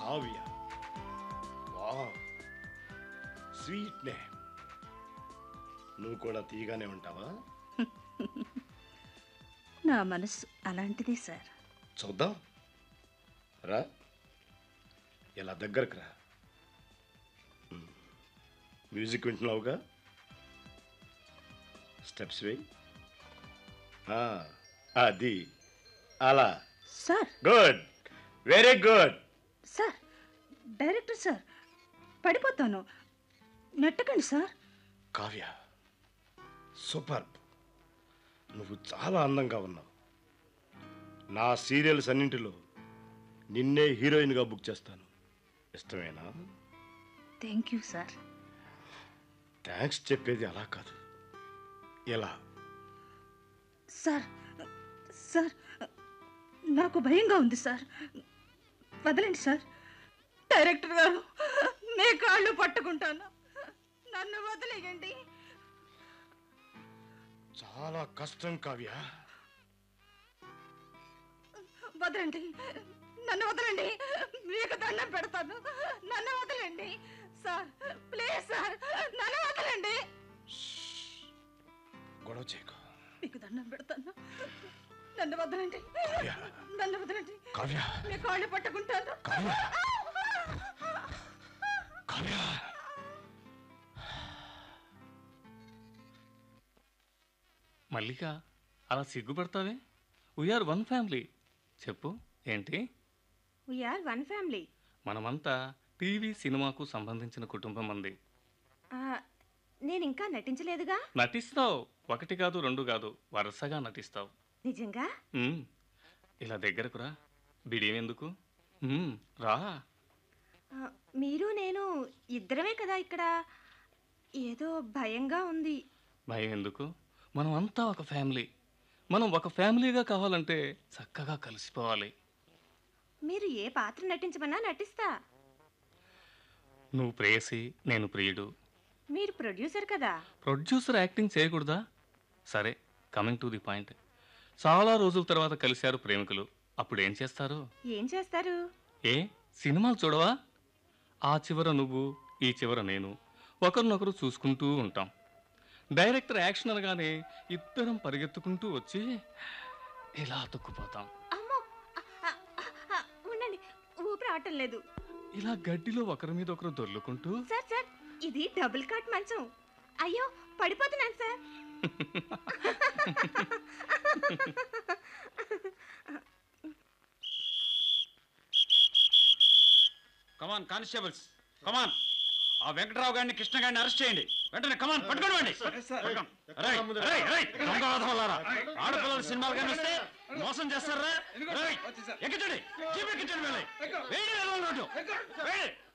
Kavya wow sweet name నువ్వు కూడా తీగానే ఉంటావా నా మనసు అలాంటిదే సార్ చూద్దాం రా ఇలా దగ్గరకు రా మ్మ్. మ్యూజిక్ వింటున్నావుగా స్టెప్స్ వేయి ఆ, అది అలా sir good very good sir director sir పడిపోతాను నెట్టకండి సార్ కావ్య సూపర్ నువ్వు చాలా అందంగా ఉన్నావు నా సీరియల్స్ అన్నింటిలో నిన్నే హీరోయిన్గా బుక్ చేస్తాను ఇష్టమేనా థ్యాంక్ యూ సార్ థ్యాంక్స్ చెప్పేది అలా కాదు ఎలా సార్ సార్ నాకు భయంగా ఉంది సార్ వదలండి సార్ డైరెక్టర్ గారు మీ కాళ్ళు పట్టుకుంటాను నన్ను వదిలేయండి చాలా కష్టం కావ్య వదలండి నన్ను వదలండి మీకు దండం పెడతాను నన్ను వదలండి సార్ ప్లీజ్ సార్ నన్ను వదలండి గొడవ చేయకు మీకు దండం పెడతాను నన్ను వదలండి కావ్య నన్ను వదలండి కావ్య మీ కాళ్ళు పట్టుకుంటాను కావ్య కావ్య మల్లిక అలా సిగ్గుపడతావే వీఆర్ వన్ ఫ్యామిలీ చెప్పు ఏంటి వీఆర్ వన్ ఫ్యామిలీ మనమంతా టీవీ సినిమాకు సంబంధించిన కుటుంబం అంది నేను ఇంకా నటించలేదుగా నటిస్తావు ఒకటి కాదు రెండు కాదు వరుసగా నటిస్తావు నిజంగా ఉమ్, ఇలా దగ్గరకు రా బిడియం ఎందుకు ఉమ్, రా ఆ, మీరు నేను ఇద్దరమే కదా ఇక్కడ ఏదో భయంగా ఉంది భయం ఎందుకు మనం అంతా ఒక ఫ్యామిలీ మనం ఒక ఫ్యామిలీగా కావాలంటే చక్కగా కలిసిపోవాలి మీరు ఏ పాత్ర నటించమన్నా నటిస్తా నువ్వు ప్రేయసి నేను ప్రియుడు మీరు ప్రొడ్యూసర్ కదా ప్రొడ్యూసర్ యాక్టింగ్ చేయకూడదా సరే కమింగ్ టు ది పాయింట్ చాలా రోజుల తర్వాత కలిశారు ప్రేమికులు అప్పుడు ఏం చేస్తారు ఏం చేస్తారు ఏ సినిమాలు చూడవా ఆ చివర నువ్వు ఈ చివర నేను ఒకరినొకరు చూసుకుంటూ ఉంటాం డైరెక్టర్ యాక్షన్ అనగానే ఇద్దరం పరిగెత్తుకుంటూ వచ్చి ఇలా అతుక్కుపోతాం అమ్మో ఆ, ఆ, ఆ, ఉండండి ఊపిరి ఆటం లేదు ఇలా గడ్డిలో ఒకరి మీద ఒకరు దొర్లుకుంటూ సార్ సార్ ఇది డబుల్ కాట్ మంచం అయ్యో పడిపోతున్నాను సార్ కమాన్ కానిస్టేబుల్స్ కమాన్ ఆ వెంకటరావు గారిని కృష్ణ గారిని అరెస్ట్ చేయండి వెంటనే కమాన్ పట్టుకోండి దొంగ వెధవలారా. ఆడపిల్లల సినిమాలు కానీ వస్తే మోసం చేస్తారా రేయ్, ఎక్కించండి జీప్ ఎక్కించండి వీళ్ళని. వేయండి వీళ్ళని రోడ్డు. వేయండి.